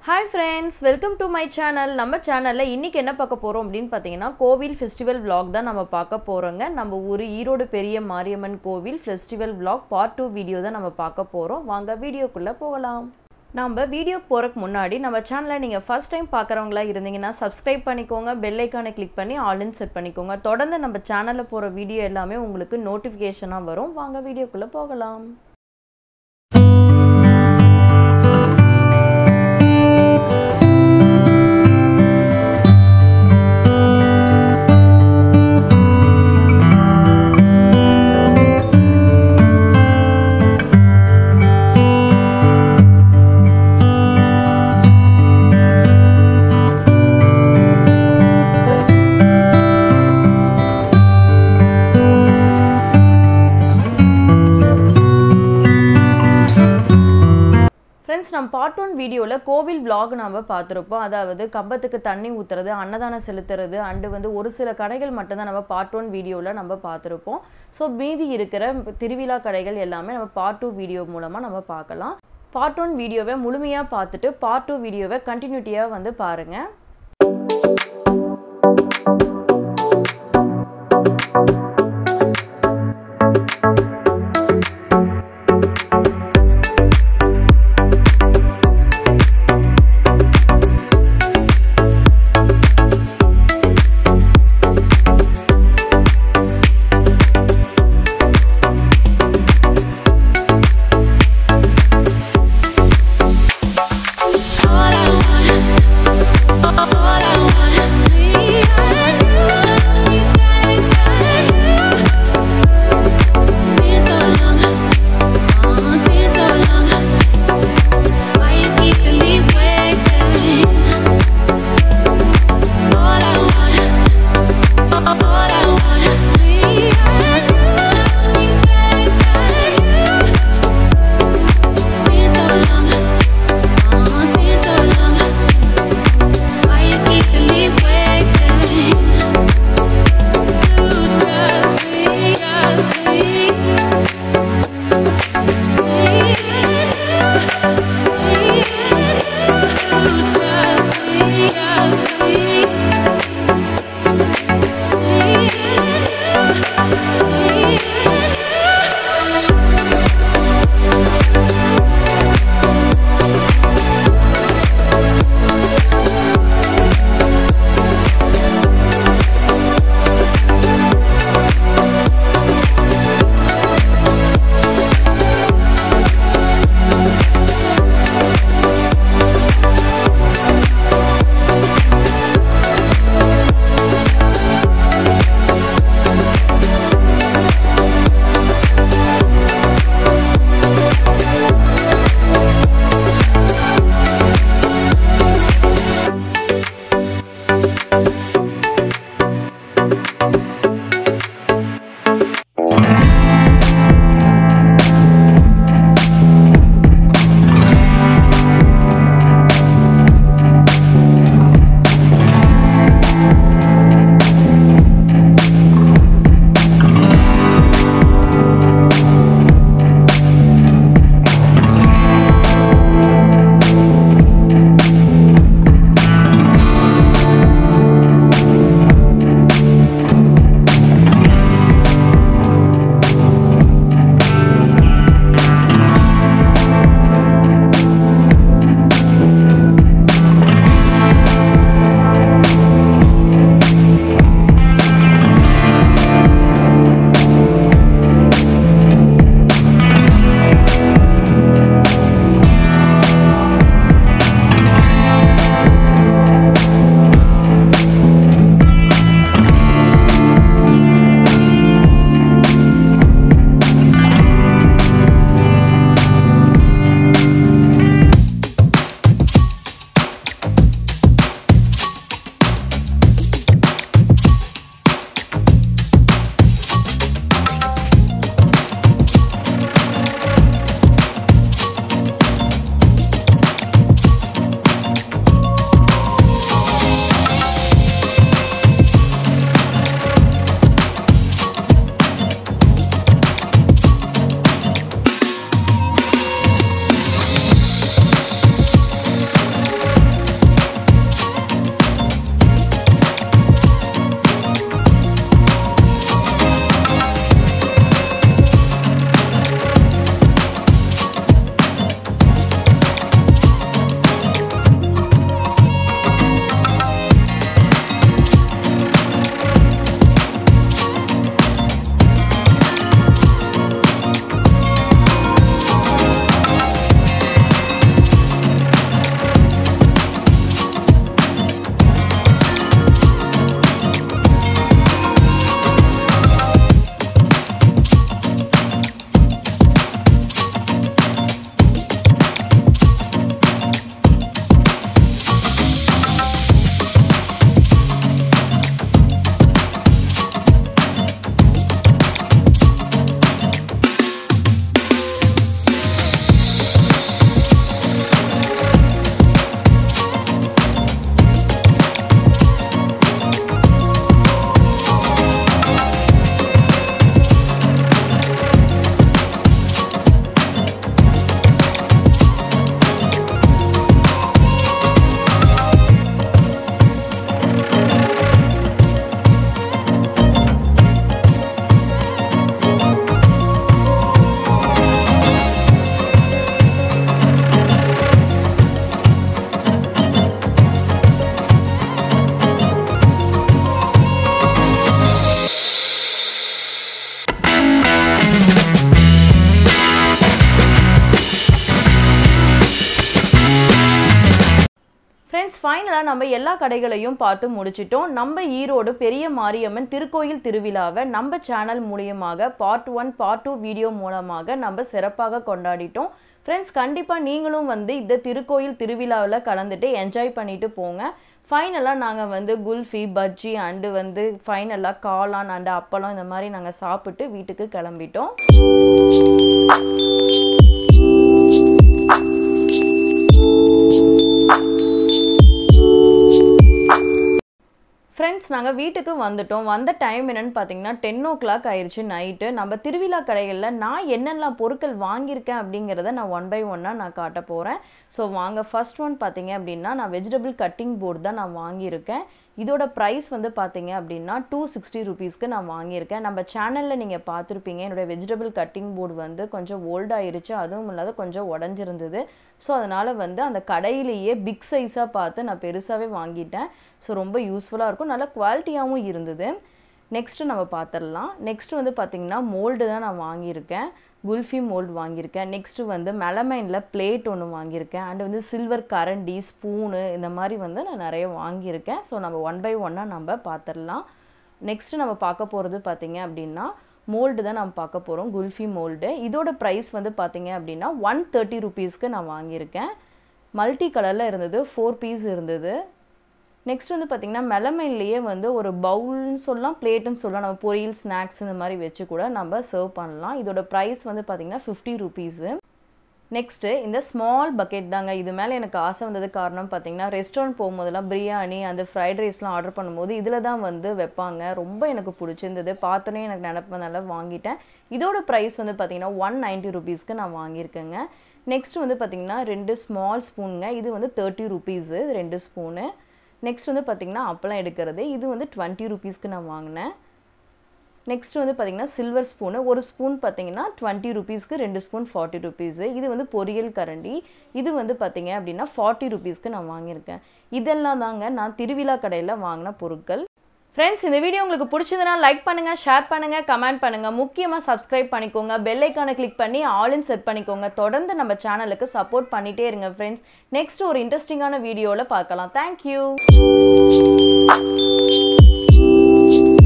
hi friends welcome to my channel நம்ம சேனலில் இன்றைக்கி என்ன பார்க்க போகிறோம் அப்படின்னு பார்த்தீங்கன்னா கோவில் ஃபெஸ்டிவல் vlog தான் நம்ம பார்க்க போகிறோங்க நம்ம ஊர் ஈரோடு பெரிய மாரியம்மன் கோவில் festival vlog part two video தான் நம்ம பார்க்க போகிறோம் வாங்க வீடியோக்குள்ளே போகலாம் நம்ம வீடியோ போகிறக்கு முன்னாடி நம்ம சேனலை நீங்கள் ஃபஸ்ட் டைம் பார்க்குறவங்களா இருந்தீங்கன்னா சப்ஸ்கிரைப் பண்ணிக்கோங்க பெல் ஐக்கானை கிளிக் பண்ணி ஆல்இன் செட் பண்ணிக்கோங்க தொடர்ந்து நம்ம சேனலில் போகிற வீடியோ எல்லாமே உங்களுக்கு நோட்டிஃபிகேஷனாக வரும் வாங்க வீடியோக்குள்ளே போகலாம் ஃப்ரெண்ட்ஸ் நம்ம பார்ட் ஒன் வீடியோவில் கோவில் vlog நம்ம பார்த்துருப்போம் அதாவது கம்பத்துக்கு தண்ணி ஊற்றுறது அன்னதானம் செலுத்துறது அண்டு வந்து ஒரு சில கடைகள் மட்டும்தான் நம்ம பார்ட் ஒன் வீடியோவில் நம்ம பார்த்துருப்போம் ஸோ மீதி இருக்கிற திருவிழா கடைகள் எல்லாமே நம்ம பார்ட் டூ வீடியோ மூலமாக நம்ம பார்க்கலாம் பார்ட் ஒன் வீடியோவை முழுமையாக பார்த்துட்டு பார்ட் டூ வீடியோவை கண்டினியூட்டியாக வந்து பாருங்கள் All I wanna, all I wanna, friends ஃபைனலாக நம்ம எல்லா கடைகளையும் பார்த்து முடிச்சிட்டோம் நம்ம ஈரோடு பெரிய மாரியம்மன் திருக்கோயில் திருவிழாவை நம்ம சேனல் மூலியமாக part one part two video மூலமாக நம்ம சிறப்பாக கொண்டாடிட்டோம் ஃப்ரெண்ட்ஸ் கண்டிப்பாக நீங்களும் வந்து இந்த திருக்கோயில் திருவிழாவில் கலந்துட்டு என்ஜாய் பண்ணிட்டு போங்க ஃபைனலாக நாங்கள் வந்து குல்ஃபி பஜ்ஜி அண்டு வந்து ஃபைனலாக காளான் அண்டு அப்பளம் இந்த மாதிரி நாங்கள் சாப்பிட்டு வீட்டுக்கு கிளம்பிட்டோம் ஃப்ரெண்ட்ஸ் நாங்கள் வீட்டுக்கு வந்துட்டோம் வந்த டைம் என்னென்னு பார்த்தீங்கன்னா டென் ஓ கிளாக் ஆயிடுச்சு நைட்டு நம்ம திருவிழா கடைகளில் நான் என்னெல்லாம் பொருட்கள் வாங்கியிருக்கேன் அப்படிங்கிறத நான் ஒன் பை ஒன்னாக நான் காட்ட போகிறேன் ஸோ வாங்க ஃபர்ஸ்ட் ஒன் பார்த்தீங்க அப்படின்னா நான் வெஜிடபிள் கட்டிங் போர்டு தான் நான் வாங்கியிருக்கேன் இதோட ப்ரைஸ் வந்து பார்த்தீங்க அப்படின்னா டூ சிக்ஸ்டி ருபீஸ்க்கு நான் வாங்கியிருக்கேன் நம்ம சேனலில் நீங்கள் பார்த்துருப்பீங்க என்னோடய வெஜிடபிள் கட்டிங் போர்டு வந்து கொஞ்சம் ஓல்டாயிருச்சு அதுவும் இல்லாத கொஞ்சம் உடஞ்சிருந்தது ஸோ அதனால் வந்து அந்த கடையிலேயே பிக் சைஸாக பார்த்து நான் பெருசாகவே வாங்கிட்டேன் ஸோ ரொம்ப யூஸ்ஃபுல்லாக இருக்கும் நல்ல குவாலிட்டியாகவும் இருந்தது நெக்ஸ்ட்டு நம்ம பார்த்துடலாம் நெக்ஸ்ட்டு வந்து பார்த்திங்கன்னா மோல்டு தான் நான் வாங்கியிருக்கேன் குல்ஃபி மோல்டு வாங்கியிருக்கேன் நெக்ஸ்ட்டு வந்து மெலமைனில் பிளேட் ஒன்று வாங்கியிருக்கேன் அண்ட் வந்து சில்வர் கரண்டி ஸ்பூனு இந்த மாதிரி வந்து நான் நிறைய வாங்கியிருக்கேன் ஸோ நம்ம ஒன் பை ஒன்னாக நம்ம பார்த்துடலாம் நெக்ஸ்ட்டு நம்ம பார்க்க போகிறது பார்த்திங்க அப்படின்னா மோல்டு தான் நம்ம பார்க்க போகிறோம் குல்ஃபி மோல்டு இதோட ப்ரைஸ் வந்து பார்த்திங்க அப்படின்னா ஒன் தேர்ட்டி ருபீஸ்க்கு நான் வாங்கியிருக்கேன் மல்டி கலரில் இருந்தது ஃபோர் பீஸ் இருந்தது நெக்ஸ்ட் வந்து பார்த்திங்கன்னா மெலமைன்லேயே வந்து ஒரு பவுல்னு சொல்லலாம் பிளேட்டுன்னு சொல்லலாம் நம்ம பொரியல் ஸ்நாக்ஸ் இந்த மாதிரி வச்சு கூட நம்ம சர்வ் பண்ணலாம் இதோட ப்ரைஸ் வந்து பார்த்திங்கன்னா ஃபிஃப்டி ருபீஸு நெக்ஸ்ட்டு இந்த ஸ்மால் பக்கெட் தாங்க இது மேலே எனக்கு ஆசை வந்தது காரணம் பார்த்தீங்கன்னா ரெஸ்டாரண்ட் போகும்போதெல்லாம் பிரியாணி அந்த ஃப்ரைட் ரைஸ்லாம் ஆர்டர் பண்ணும்போது இதில் தான் வந்து வைப்பாங்க ரொம்ப எனக்கு பிடிச்சிருந்தது பார்த்தோன்னே எனக்கு நினப்பனால வாங்கிட்டேன் இதோட ப்ரைஸ் வந்து பார்த்திங்கன்னா ஒன் நைன்ட்டி ருபீஸ்க்கு நான் வாங்கியிருக்கேங்க நெக்ஸ்ட் வந்து பார்த்திங்கன்னா ரெண்டு ஸ்மால் ஸ்பூனுங்க இது வந்து தேர்ட்டி ருபீஸு ரெண்டு ஸ்பூனு நெக்ஸ்ட் வந்து பார்த்திங்கன்னா அப்பளம் எடுக்கிறது இது வந்து டுவெண்ட்டி ருபீஸ்க்கு நான் வாங்கினேன் நெக்ஸ்ட் வந்து பார்த்திங்கன்னா சில்வர் ஸ்பூனு ஒரு ஸ்பூன் பார்த்திங்கன்னா டுவெண்ட்டி ருபீஸ்க்கு ரெண்டு ஸ்பூன் ஃபார்ட்டி ருபீஸு இது வந்து பொரியல் கரண்டி இது வந்து பார்த்திங்க அப்படின்னா ஃபார்ட்டி ருபீஸ்க்கு நான் வாங்கியிருக்கேன் இதெல்லாம் தாங்க நான் திருவிழா கடையில் வாங்கின பொருட்கள் ஃப்ரெண்ட்ஸ் இந்த வீடியோ உங்களுக்கு பிடிச்சதுன்னா லைக் பண்ணுங்கள் ஷேர் பண்ணுங்கள் கமெண்ட் பண்ணுங்கள் முக்கியமாக சப்ஸ்கிரைப் பண்ணிக்கோங்க பெல் ஐக்கானை கிளிக் பண்ணி ஆல்இன் செட் பண்ணிக்கோங்க தொடர்ந்து நம்ம சேனலுக்கு சப்போர்ட் பண்ணிகிட்டே இருங்க ஃப்ரெண்ட்ஸ் நெக்ஸ்ட் ஒரு இன்ட்ரெஸ்டிங்கான வீடியோவில் பார்க்கலாம் தேங்க்யூ